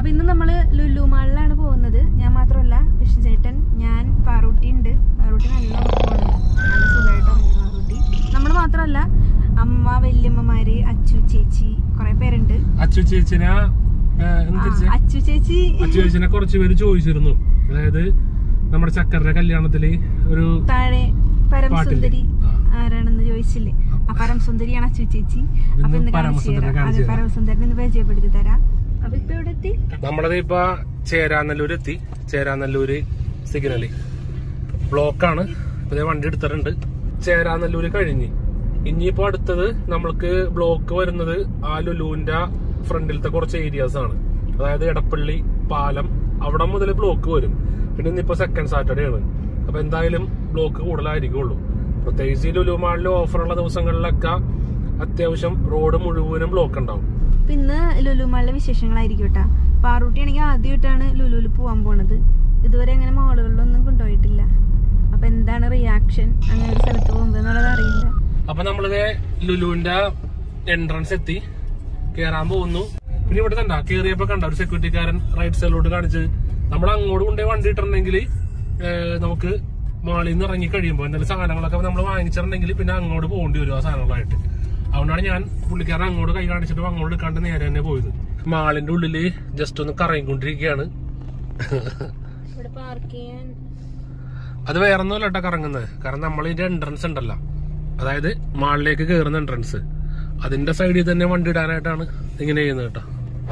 അപ്പൊ ഇന്ന് നമ്മള് ലുലു മാളിലാണ് പോകുന്നത് ഞാൻ മാത്രമല്ല വിഷ്ണു ചേട്ടൻ ഞാൻ പാറൂട്ടി ഉണ്ട് പാറൂട്ടി നല്ല ഉറക്കമാണ് നല്ല സുഖമായിട്ട് ഉറങ്ങി പാറൂട്ടി നമ്മൾ മാത്രമല്ല അമ്മ വല്യമ്മമാര് അച്ചു ചേച്ചി കുറെ പേരുണ്ട് അച്ചു ചേച്ചിനെ ആ, അച്ചു ചേച്ചി അച്ചു ചേച്ചിനെ കുറച്ച് പേര് ചോദിച്ചിരുന്നു അതായത് നമ്മുടെ ചക്കരുടെ കല്യാണത്തില് ഒരു താഴെ പരമസുന്ദരി ആ. ആരാണെന്ന് ചോദിച്ചില്ലേ ആ പരമസുന്ദരിയാണ് അച്ചു ചേച്ചി അപ്പൊ ഇന്ന് കാണിച്ചു പരമസുന്ദരനെ തരാം കാണിച്ചു അതെ തരാം. പരമസുന്ദരനെ ഇന്ന് പരിചയപ്പെടുത്തി തരാം അപ്പൊ ഇപ്പൊ എവിടെ എത്തി നമ്മളത് ഇപ്പൊ ചേരാനല്ലൂർ എത്തി ചേരാനല്ലൂര് സിഗ്നല് ബ്ലോക്കാണ് ഇപ്പൊ ദേ വണ്ടി എടുത്തിട്ടുണ്ട് ചേരാനല്ലൂര് കഴിഞ്ഞ് ഇനിയിപ്പോ അടുത്തത് നമ്മൾക്ക് ബ്ലോക്ക് വരുന്നത് ആ ലുലുവിന്റെ ഫ്രണ്ടിലത്തെ കുറച്ച് ഏരിയാസ് ആണ് അതായത് എടപ്പള്ളി പാലം അവിടെ മുതൽ ബ്ലോക്ക് വരും പിന്നെ ഇന്നിപ്പോ സെക്കൻഡ് സാറ്റർഡേ ആണ് അപ്പൊ എന്തായാലും ബ്ലോക്ക് കൂടുതലായിരിക്കുള്ളൂ പ്രത്യേകിച്ച് ഈ ലുലു മാളിൽ ഓഫറുള്ള ദിവസങ്ങളിലൊക്കെ അത്യാവശ്യം റോഡ് മുഴുവനും ബ്ലോക്ക് ഉണ്ടാവും അപ്പൊ ഇന്ന് ലുലു മാളിലെ വിശേഷങ്ങളായിരിക്കും കേട്ടാ പാറൂട്ടി ആണെങ്കിൽ ആദ്യമായിട്ടാണ് ലുലുവിൽ പോവാൻ പോണത് ഇതുവരെ അങ്ങനെ മാളുകളിലൊന്നും കൊണ്ടുപോയിട്ടില്ല അപ്പൊ എന്താണ് റിയാക്ഷൻ അങ്ങനെ ഒരു സ്ഥലത്ത് പോകുമ്പോ എന്നുള്ളത് അറിയില്ല അപ്പൊ നമ്മളിത് ലുലുവിന്റെ എൻട്രൻസ് എത്തി കേറാൻ പോകുന്നു പിന്നെ ഇവിടെ കണ്ട കേറിയപ്പോ കണ്ട ഒരു സെക്യൂരിറ്റിക്കാരൻ റൈറ്റ് സൈഡിലോട്ട് കാണിച്ച് നമ്മൾ അങ്ങോട്ട് കൊണ്ടുപോയി വണ്ടി ഇട്ടിട്ടുണ്ടെങ്കിൽ നമുക്ക് മാളിൽ നിന്ന് ഇറങ്ങി കഴിയുമ്പോൾ എന്തെങ്കിലും സാധനങ്ങളൊക്കെ നമ്മൾ വാങ്ങിച്ചിട്ടുണ്ടെങ്കിൽ പിന്നെ അങ്ങോട്ട് പോകേണ്ടി വരും ആ സാധനങ്ങളായിട്ട് അതുകൊണ്ടാണ് ഞാൻ പുള്ളിക്കാരൻ അങ്ങോട്ട് കൈ കാണിച്ചിട്ട് അങ്ങോട്ട് എടുക്കാണ്ട് നേരെ തന്നെ പോയത് മാളിന്റെ ഉള്ളില് ജസ്റ്റ് ഒന്ന് കറങ്ങിക്കൊണ്ടിരിക്കുകയാണ് ഇവിടെ പാർക്ക് ചെയ്യാൻ അത് വേറെ ഒന്നുമല്ല കേട്ടോ കറങ്ങുന്നത് കാരണം നമ്മൾ ഇതിന്റെ എൻട്രൻസ് ഉണ്ടല്ലോ അതായത് മാളിലേക്ക് കയറുന്ന എൻട്രൻസ് അതിന്റെ സൈഡിൽ തന്നെ വണ്ടി ഇടാനായിട്ടാണ് ഇങ്ങനെ ചെയ്യുന്നത് കേട്ടോ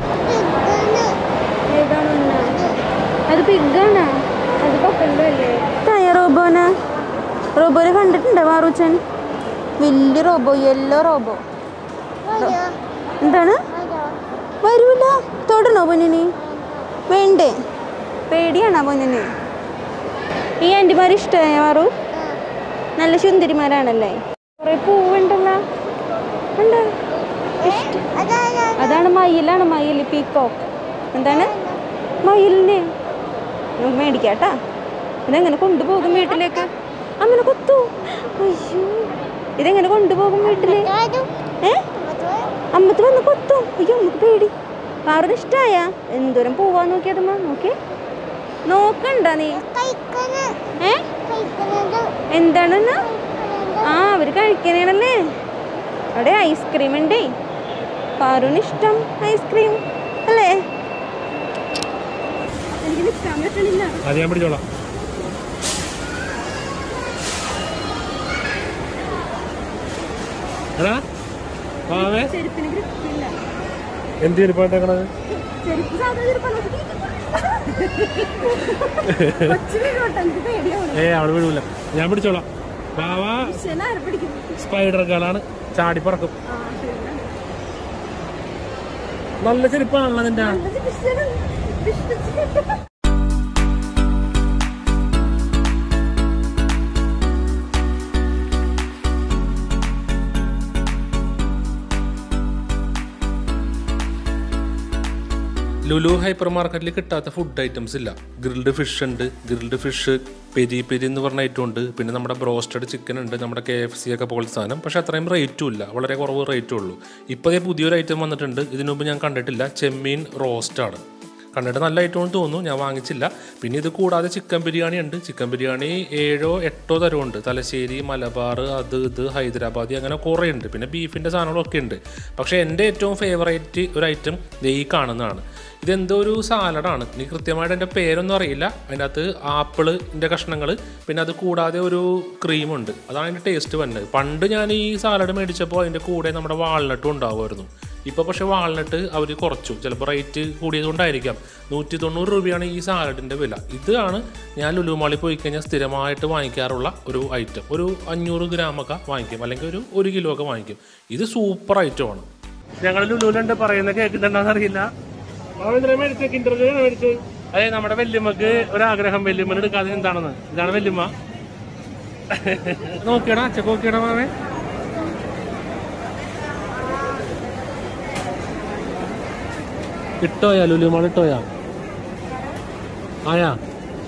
അത് പിഗാണ് അത് പക്കല്ലേ റോബോന റോബോനെ കണ്ടിട്ടുണ്ടോ മാറൂച്ചൻ വലിയ റോബോ യെല്ലോ റോബോ എന്താണ് വരൂല തൊടണോ പൊന്നിന് വേണ്ടേ പേടിയാണോ പൊന്നിന് ഈ ആൻറ്റിമാർ ഇഷ്ടമായ മാറു നല്ല സുന്ദരിമാരാണല്ലേ കുറെ പൂവുണ്ടല്ലോ ഉണ്ട് ഇഷ്ടം അതാണ് മയിലാണ് മയിൽ പീക്കോക്ക് എന്താണ് മയിലിനെ നമുക്ക് മേടിക്കാട്ടാ ഇതെങ്ങനെ കൊണ്ടുപോകും വീട്ടിലേക്ക് അമ്മനെ കൊത്തു അയ്യോ ഇതെങ്ങനെ കൊണ്ടുപോകും വീട്ടില് ഏ അമ്മത്ത് വന്ന് കൊത്തും അയ്യോ നമുക്ക് പേടി ആരുടെ ഇഷ്ടായ എന്തോരം പോവാ നോക്കിയതമ്മ നോക്കി നോക്കണ്ട നീ ഏ എന്താണെന്ന് ആ അവര് കഴിക്കണേണല്ലേ അവിടെ ഐസ്ക്രീം ഉണ്ടേ പാറുവിന് ഇഷ്ടം ഐസ്ക്രീം അല്ലേ എനിക്ക് നിൽക്കാൻ പറ്റണില്ല അത് ഞാൻ പിടിച്ചോളാം എടാ വാവേ ചെരുപ്പിന് ഗ്രിപ്പില്ല എന്ത് ചെരുപ്പായിട്ടേക്കണത് ചെരുപ്പ് സാധാ ചെരുപ്പാണ് കൊച്ചു വീഴോട്ടെ എനിക്ക് പേടിയാണ് ഏ അവള് വീഴൂല ഞാൻ പിടിച്ചോളാം വാവ ആരെ പിടിക്കും സ്പൈഡർ ഗേളാണ് ചാടി പറക്കും ആ ശരിയാണ് നല്ല ചെരുപ്പാണല്ലോ നിന്റെ നല്ലത് വിശ്വനാണ്. വിശ്വസിക്കട്ടെ. ലുലു ഹൈപ്പർ മാർക്കറ്റിൽ കിട്ടാത്ത ഫുഡ് ഐറ്റംസ് ഇല്ല ഗ്രിൽഡ് ഫിഷ് ഉണ്ട് ഗ്രിൽഡ് ഫിഷ് പെരി പെരി എന്ന് പറഞ്ഞ ഐറ്റം ഉണ്ട് പിന്നെ നമ്മുടെ ബ്രോസ്റ്റഡ് ചിക്കൻ ഉണ്ട് നമ്മുടെ കെ എഫ് സി ഒക്കെ പോലത്തെ സാധനം പക്ഷെ അത്രയും റേറ്റും ഇല്ല വളരെ കുറവ് റേറ്റും ഉള്ളൂ ഇപ്പോൾ ദേ പുതിയൊരു ഐറ്റം വന്നിട്ടുണ്ട് ഇതിനു മുമ്പ് ഞാൻ കണ്ടിട്ടില്ല ചെമ്മീൻ റോസ്റ്റാണ് കണ്ടിട്ട് നല്ല ഐറ്റം തോന്നുന്നു ഞാൻ വാങ്ങിച്ചില്ല പിന്നെ ഇത് കൂടാതെ ചിക്കൻ ബിരിയാണി ഉണ്ട് ചിക്കൻ ബിരിയാണി ഏഴോ എട്ടോ തരമുണ്ട് തലശ്ശേരി മലബാർ അത് ഇത് ഹൈദരാബാദി അങ്ങനെ കുറേ ഉണ്ട് പിന്നെ ബീഫിൻ്റെ സാധനങ്ങളൊക്കെ ഉണ്ട് പക്ഷേ എൻ്റെ ഏറ്റവും ഫേവറേറ്റ് ഒരു ഐറ്റം ദേ ഈ കാണുന്നതാണ് ഇതെന്തോ ഒരു സാലഡാണ് എനിക്ക് കൃത്യമായിട്ട് എൻ്റെ പേരൊന്നും അറിയില്ല അതിൻ്റെ അകത്ത് ആപ്പിളിൻ്റെ കഷ്ണങ്ങൾ പിന്നെ അത് കൂടാതെ ഒരു ക്രീമുണ്ട് അതാണ് അതിൻ്റെ ടേസ്റ്റ് വന്നത് പണ്ട് ഞാൻ ഈ സാലഡ് മേടിച്ചപ്പോൾ അതിൻ്റെ കൂടെ നമ്മുടെ വാൾനട്ടും ഉണ്ടാവുമായിരുന്നു ഇപ്പോൾ പക്ഷേ വാൾനട്ട് അവർ കുറച്ചു ചിലപ്പോൾ റേറ്റ് കൂടിയതുകൊണ്ടായിരിക്കാം നൂറ്റി തൊണ്ണൂറ് രൂപയാണ് ഈ സാലഡിൻ്റെ വില ഇതാണ് ഞാൻ ലുലുമാളിൽ പോയി കഴിഞ്ഞാൽ സ്ഥിരമായിട്ട് വാങ്ങിക്കാറുള്ള ഒരു ഐറ്റം ഒരു അഞ്ഞൂറ് ഗ്രാമൊക്കെ വാങ്ങിക്കും അല്ലെങ്കിൽ ഒരു ഒരു കിലോ ഒക്കെ വാങ്ങിക്കും ഇത് സൂപ്പർ ഐറ്റമാണ് ഞങ്ങൾ ലുലുലുണ്ട് പറയുന്ന കേൾക്കുന്നുണ്ടെന്ന് അറിയില്ല അതെ നമ്മുടെ വല്യമ്മക്ക് ഒരാഗ്രഹം വല്യമ്മന് എടുക്കാതെ എന്താണെന്ന് ഇതാണ് വല്യമ്മ നോക്കിയടാ അച്ഛക്ക് നോക്കിയടാ മാമേ ഇട്ടോയാ ലുലുമാൾ ഇട്ടോയാ ആയാ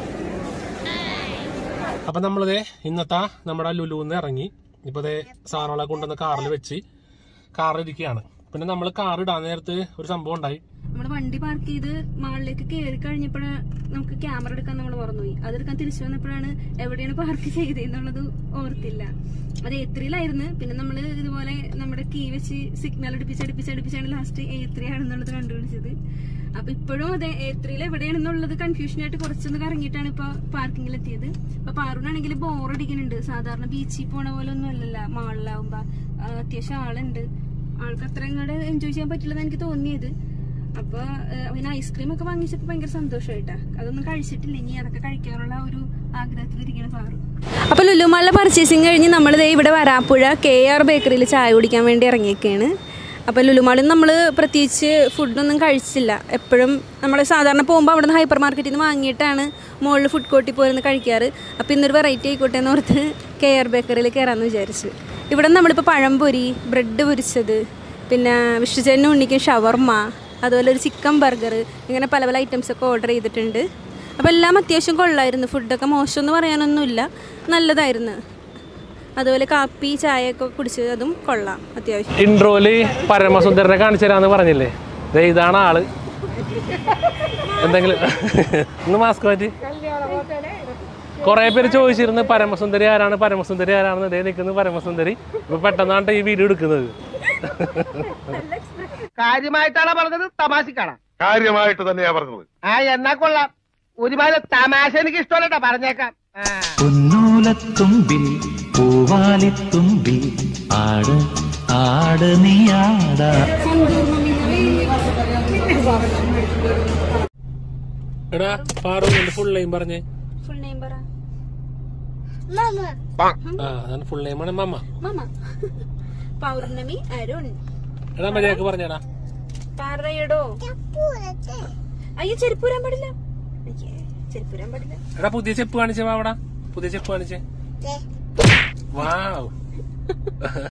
അപ്പൊ നമ്മളിതേ ഇന്നത്തെ നമ്മുടെ ലുലുന്ന് ഇറങ്ങി ഇപ്പൊ ദേ സാധനങ്ങളെ കൊണ്ടുവന്ന് കാറിൽ വെച്ച് കാറിൽ ഇരിക്കുകയാണ് പിന്നെ നമ്മൾ കാർ ഇടാൻ നേരത്ത് ഒരു സംഭവം ഉണ്ടായി നമ്മള് വണ്ടി പാർക്ക് ചെയ്ത് മാളിലേക്ക് കയറി കഴിഞ്ഞപ്പോഴാണ് നമുക്ക് ക്യാമറ എടുക്കാൻ നമ്മൾ മറന്നുപോയി അതെടുക്കാൻ തിരിച്ചു വന്നപ്പോഴാണ് എവിടെയാണ് പാർക്ക് ചെയ്തതെന്നുള്ളത് ഓർത്തില്ല അത് എത്രിയിലായിരുന്നു പിന്നെ നമ്മള് ഇതുപോലെ നമ്മുടെ കീ വെച്ച് സിഗ്നൽ അടുപ്പിച്ച് അടുപ്പിച്ച് അടുപ്പിച്ചാണ് ലാസ്റ്റ് എത്രിയാണെന്നുള്ളത് കണ്ടുപിടിച്ചത് അപ്പൊ ഇപ്പോഴും അതെ എത്രിയിൽ എവിടെയാണെന്നുള്ളത് കൺഫ്യൂഷൻ ആയിട്ട് കുറച്ചൊന്ന് കറങ്ങിയിട്ടാണ് ഇപ്പൊ പാർക്കിങ്ങിൽ എത്തിയത് അപ്പൊ പാറൂനാണെങ്കിൽ ബോറടിക്കുന്നുണ്ട് സാധാരണ ബീച്ചിൽ പോണ പോലെ ഒന്നും അല്ലല്ല മാളിലാവുമ്പോ ആ, അത്യാവശ്യം ആളുണ്ട് ആൾക്ക് അത്ര ഇങ്ങോട്ട് എൻജോയ് ചെയ്യാൻ പറ്റില്ലെന്ന് എനിക്ക് തോന്നിയത് അപ്പൊ ഏഹ്, പിന്നെ ഐസ്ക്രീം ഒക്കെ വാങ്ങിച്ചപ്പോ ഭയങ്കര സന്തോഷമായിട്ടാ അതൊന്നും കഴിച്ചിട്ടില്ല ഇനി അതൊക്കെ കഴിക്കാനുള്ള ഒരു ആഗ്രഹത്തിലിരിക്കണ പാറു അപ്പൊ ലുലുമാളിലെ പർച്ചേസിങ് കഴിഞ്ഞ് നമ്മൾ ഇവിടെ വരാപ്പുഴ കെ ആർ ബേക്കറിയിൽ ചായ കുടിക്കാൻ വേണ്ടി ഇറങ്ങിയൊക്കെയാണ് അപ്പോൾ ലുലുമാളിൽ നമ്മൾ പ്രത്യേകിച്ച് ഫുഡൊന്നും കഴിച്ചില്ല എപ്പോഴും നമ്മൾ സാധാരണ പോകുമ്പോൾ അവിടെ നിന്ന് ഹൈപ്പർ മാർക്കറ്റിൽ നിന്ന് വാങ്ങിയിട്ടാണ് മുകളിൽ ഫുഡ് കോർട്ടിൽ പോയിരുന്ന് കഴിക്കാറ് അപ്പോൾ ഇന്നൊരു വെറൈറ്റി ആയിക്കോട്ടെ എന്ന് ഓർത്ത് കെ ആർ ബേക്കറിയിൽ കയറാമെന്ന് വിചാരിച്ചു ഇവിടെ നമ്മളിപ്പോൾ പഴംപൊരി ബ്രെഡ് പൊരിച്ചത് പിന്നെ വിഷ്ണുചേട്ടനും ഉണ്ണിക്കും ഷവർമ്മ അതുപോലെ ഒരു ചിക്കൻ ബർഗർ ഇങ്ങനെ പല പല ഐറ്റംസ് ഒക്കെ ഓർഡർ ചെയ്തിട്ടുണ്ട് അപ്പോൾ എല്ലാം അത്യാവശ്യം കൊള്ളായിരുന്നു ഫുഡൊക്കെ മോശമെന്ന് പറയാനൊന്നുമില്ല നല്ലതായിരുന്നു അതുപോലെ കാപ്പി ചായയൊക്കെ കുടിച്ചത് അതും കൊള്ളാം അത്യാവശ്യം ഇൻട്രോയില് പരമസുന്ദരനെ കാണിച്ചു തരാന്ന് പറഞ്ഞില്ലേ ദേ ഇതാണ് ആള് എന്തെങ്കിലും ഒന്ന് മാസ്ക് മാറ്റി കുറെ പേര് ചോദിച്ചിരുന്നു പരമസുന്ദരി ആരാണ് പരമസുന്ദരി ആരാണെന്ന് ദേ നിൽക്കുന്നു പരമസുന്ദരി ഇപ്പൊ പെട്ടെന്നാണ് ഈ വീഡിയോ എടുക്കുന്നത് കാര്യമായിട്ടാണ് പറഞ്ഞത് തമാശക്കാണ് കാര്യമായിട്ട് തന്നെയാ പറഞ്ഞത് ആ എന്നാ കൊള്ളാം ഒരുമാതിരി തമാശ എനിക്ക് ഇഷ്ടമല്ലട്ടാ പറഞ്ഞേക്കാം ആ. പൊന്നോലത്തുമ്പിൽ പൂവാലിത്തുമ്പിൽ ആട് ആട് നീയാടാ എടാ പാറു ഫുൾ നെയിം പറഞ്ഞേ ഫുൾ നെയിം പറ ആ അതാണ് ഫുൾ നെയിം ആണ് മമ്മ മാമ പൗർണമി അരുൺ എടാ മര്യാദക്ക് പറഞ്ഞേടാ പറയടോ അയ്യോ ചെരുപ്പൂരാൻ പാടില്ല അയ്യേ, ചെരുപ്പൂരാൻ പാടില്ല എടാ പുതിയ ചെപ്പ് കാണിച്ചേ വാ അവിടെ പുതിയ ചെപ്പ് കാണിച്ചേ വാവ്